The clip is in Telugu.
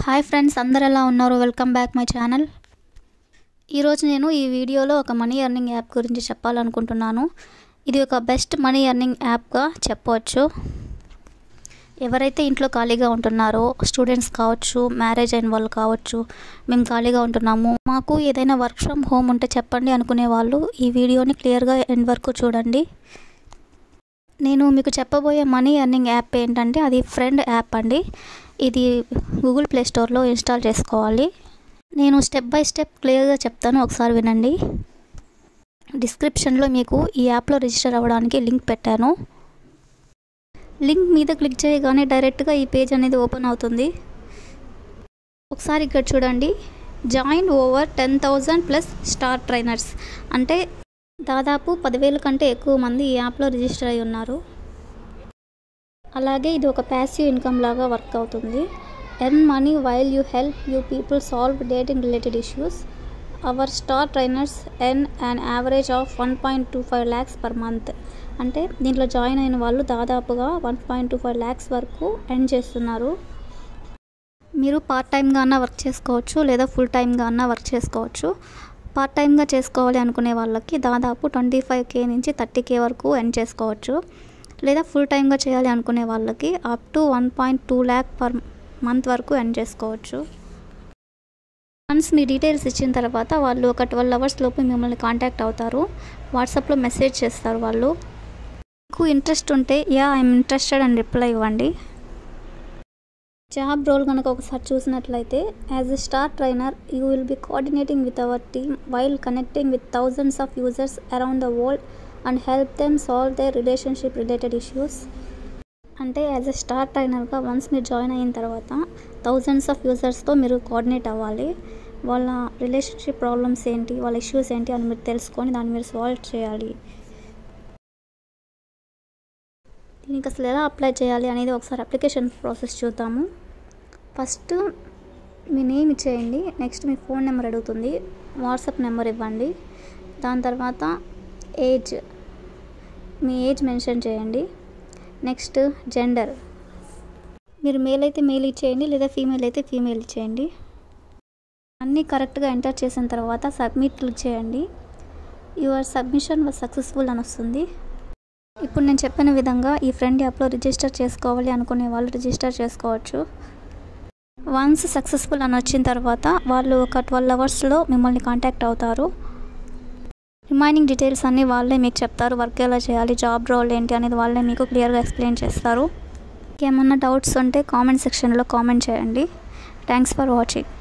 హాయ్ ఫ్రెండ్స్ అందరు ఎలా ఉన్నారు వెల్కమ్ బ్యాక్ మై ఛానల్ ఈరోజు నేను ఈ వీడియోలో ఒక మనీ ఎర్నింగ్ యాప్ గురించి చెప్పాలనుకుంటున్నాను ఇది ఒక బెస్ట్ మనీ ఎర్నింగ్ యాప్గా చెప్పవచ్చు ఎవరైతే ఇంట్లో ఖాళీగా ఉంటున్నారో స్టూడెంట్స్ కావచ్చు మ్యారేజ్ అయిన వాళ్ళు కావచ్చు మేము ఖాళీగా ఉంటున్నాము మాకు ఏదైనా వర్క్ ఫ్రమ్ హోమ్ ఉంటే చెప్పండి అనుకునే వాళ్ళు ఈ వీడియోని క్లియర్గా ఎండ్ వరకు చూడండి నేను మీకు చెప్పబోయే మనీ ఎర్నింగ్ యాప్ ఏంటంటే అది ఫ్రెండ్ యాప్ అండి ఇది గూగుల్ ప్లే స్టోర్లో ఇన్స్టాల్ చేసుకోవాలి నేను స్టెప్ బై స్టెప్ క్లియర్గా చెప్తాను ఒకసారి వినండి డిస్క్రిప్షన్లో మీకు ఈ యాప్లో రిజిస్టర్ అవ్వడానికి లింక్ పెట్టాను లింక్ మీద క్లిక్ చేయగానే డైరెక్ట్గా ఈ పేజ్ అనేది ఓపెన్ అవుతుంది ఒకసారి ఇక్కడ చూడండి join over ten thousand plus star trainers అంటే దాదాపు పదివేల కంటే ఎక్కువ మంది ఈ యాప్లో రిజిస్టర్ అయి ఉన్నారు అలాగే ఇది ఒక ప్యాసివ్ ఇన్కమ్ లాగా వర్క్ అవుతుంది earn money while you help you people solve dating related issues our star trainers earn and average of one point two five lakhs per month అంటే దీంట్లో జాయిన్ అయిన వాళ్ళు దాదాపుగా one point two five lakhs వరకు ఎర్న్ చేస్తున్నారు మీరు పార్ట్ టైంగా అన్నా వర్క్ చేసుకోవచ్చు లేదా ఫుల్ టైంగా అన్నా వర్క్ చేసుకోవచ్చు పార్ట్ టైంగా చేసుకోవాలి అనుకునే వాళ్ళకి దాదాపు ట్వంటీ ఫైవ్ కే నుంచి థర్టీ కే వరకు ఎర్న్ చేసుకోవచ్చు లేదా ఫుల్ టైంగా చేయాలి అనుకునే వాళ్ళకి up to one point two lakh per month వరకు ఎర్న్ చేసుకోవచ్చు వన్స్ మీ డీటెయిల్స్ ఇచ్చిన తర్వాత వాళ్ళు ఒక ట్వెల్వ్ అవర్స్ లోపు మిమ్మల్ని కాంటాక్ట్ అవుతారు వాట్సాప్లో మెసేజ్ చేస్తారు వాళ్ళు మీకు ఇంట్రెస్ట్ ఉంటే యా ఐఎమ్ ఇంట్రెస్టెడ్ అని రిప్లై ఇవ్వండి జాబ్ రోల్ కనుక ఒకసారి చూసినట్లయితే as a star trainer you will be coordinating with our team while connecting with thousands of users around the world and help them solve their relationship related issues అంటే యాజ్ ఎ స్టార్ ట్రైనర్గా వన్స్ మీరు జాయిన్ అయిన తర్వాత థౌజండ్స్ ఆఫ్ యూజర్స్తో మీరు కోఆర్డినేట్ అవ్వాలి వాళ్ళ రిలేషన్షిప్ ప్రాబ్లమ్స్ ఏంటి వాళ్ళ ఇష్యూస్ ఏంటి అని మీరు తెలుసుకొని దాన్ని మీరు సాల్వ్ చేయాలి దీనికి అసలు ఎలా అప్లై చేయాలి అనేది ఒకసారి అప్లికేషన్ ప్రాసెస్ చూద్దాము ఫస్ట్ మీ నేమ్ ఇచ్చేయండి నెక్స్ట్ మీ ఫోన్ నెంబర్ అడుగుతుంది వాట్సాప్ నెంబర్ ఇవ్వండి దాని తర్వాత ఏజ్ మీ ఏజ్ మెన్షన్ చేయండి నెక్స్ట్ జెండర్ మీరు మేల్ అయితే మేల్ ఇచ్చేయండి లేదా ఫీమేల్ అయితే ఫీమేల్ ఇచ్చేయండి అన్నీ కరెక్ట్గా ఎంటర్ చేసిన తర్వాత సబ్మిట్ క్లిక్ చేయండి యువర్ సబ్మిషన్ వాజ్ సక్సెస్ఫుల్ అని వస్తుంది ఇప్పుడు నేను చెప్పిన విధంగా ఈ ఫ్రెండ్ యాప్లో రిజిస్టర్ చేసుకోవాలి అనుకునే వాళ్ళు రిజిస్టర్ చేసుకోవచ్చు వన్స్ సక్సెస్ఫుల్ అని వచ్చిన తర్వాత వాళ్ళు ఒక ట్వెల్వ్ అవర్స్లో మిమ్మల్ని కాంటాక్ట్ అవుతారు రిమైనింగ్ డీటెయిల్స్ అన్నీ వాళ్ళే మీకు చెప్తారు వర్క్ ఎలా చేయాలి జాబ్ రోల్ ఏంటి అనేది వాళ్ళే మీకు క్లియర్గా ఎక్స్ప్లెయిన్ చేస్తారు ఏమన్నా డౌట్స్ ఉంటే కామెంట్ సెక్షన్లో కామెంట్ చేయండి థ్యాంక్స్ ఫర్ వాచింగ్